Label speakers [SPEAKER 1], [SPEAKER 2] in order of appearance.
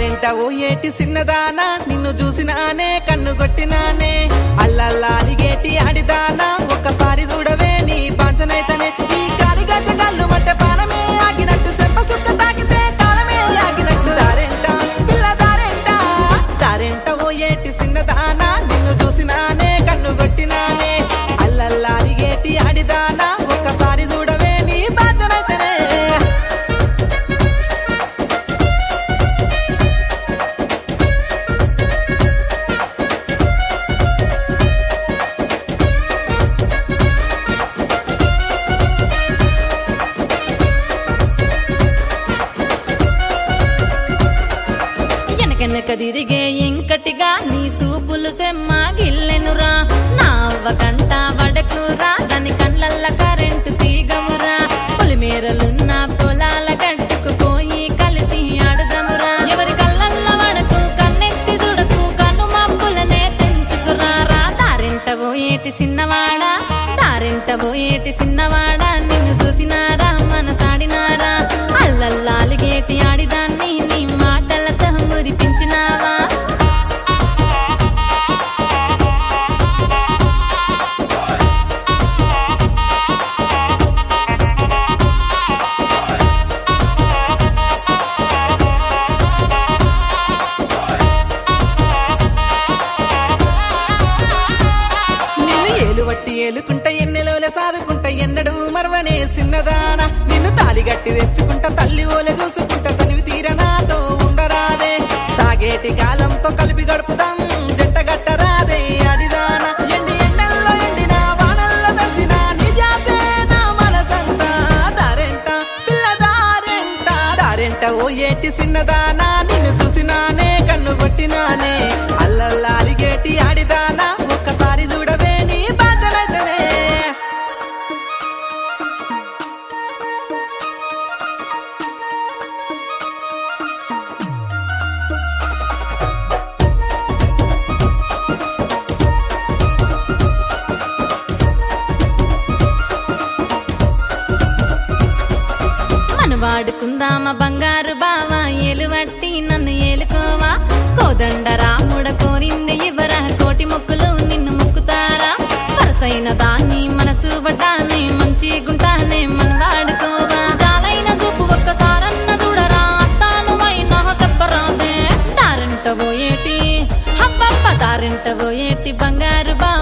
[SPEAKER 1] దారింట ఓ ఏటి చిన్నదానా నిన్ను చూసినానే కన్ను కొట్టినానే అల్లల్లా అలిగేటి ఆడిదానా ఒక్కసారి చూడవే నీ పంచనైతనే నీ కాలి గచ్చ కళ్ళు మట్ట పానమే ఆగినట్టు సెంప సుక్క తాకితే కాలమే ఆగినట్టు దారెంట పిల్ల దారెంట దారెంట ఓ ఏటి చిన్నదానా నిన్ను చూసినానే కన్ను కొట్టినానే అల్లల్లా అలిగేటి ఆడిదానా ఒక్కసారి చూడవే నీ పంచనైతనే
[SPEAKER 2] వెనకెనక తిరిగే ఇంకటిగా నీ సూపులు సెమ్మ గిల్లెనురా నా అవ్వకంట వడకురా దాని కళ్ళల్ల కరెంటు తీగమురా పొలిమేరలున్న పొలాల గట్టుకు పోయి కలిసి ఆడుదమురా ఎవరి కళ్ళల్ల వడకు కన్నెత్తి చూడకు కన్ను మబ్బులనే తెంచుకురా రా దారింట పోయేటి చిన్నవాడా దారింట పోయేటి చిన్నవాడా నిన్ను చూసినారా మనసాడినారా అల్లల్లాలిగేటి ఆడిదాన్ని నీ మాటలతో మురిపించినావా
[SPEAKER 1] నిన్ను ఏలువట్టి ఏలుకుంట ఎన్నెలోలే సాదుకుంట ఎన్నడు మరవనే సిన్నదాన నిన్ను తాలిగట్టి తెచ్చుకుంట తల్లి ఓలే చూసుకుంట తనివి తీర నాతో ఉండరాదే సాగేటి కాలంతో కలిపి గడుపుదాం జంట గట్టరాదే అడిదాన ఎండి ఎండల్లో ఎండిన వానల్లో తడిసిన నిజాసే నా మనసంతా దారెంట పిల్ల దారెంట దారెంట ఓ ఏటి సిన్నదానా నిన్ను చూసినానే కన్ను కొట్టినానే అల్లల్లా అలిగేటి ఆడిదానా ఒక్కసారి చూడవే నీ బాచలైతేనే
[SPEAKER 2] మనవాడుకుందామా బంగారు బావా ఏలువట్టి నన్ను ఏలుకోవా కోదండ రాముడ కోరింది ఇవరా కోటి మొక్కులు నిన్ను మొక్కుతారా వరసైన దాన్ని మనసు పడ్డానే మంచి గుంటానే మన వాడుకోవా చాలైన చూపు ఒక్కసారన్న చూడరా అత్తాను అయినా చెప్పరాదే దారింట పోయేటి హబ్బబ్బ దారింట పోయేటి బంగారు బా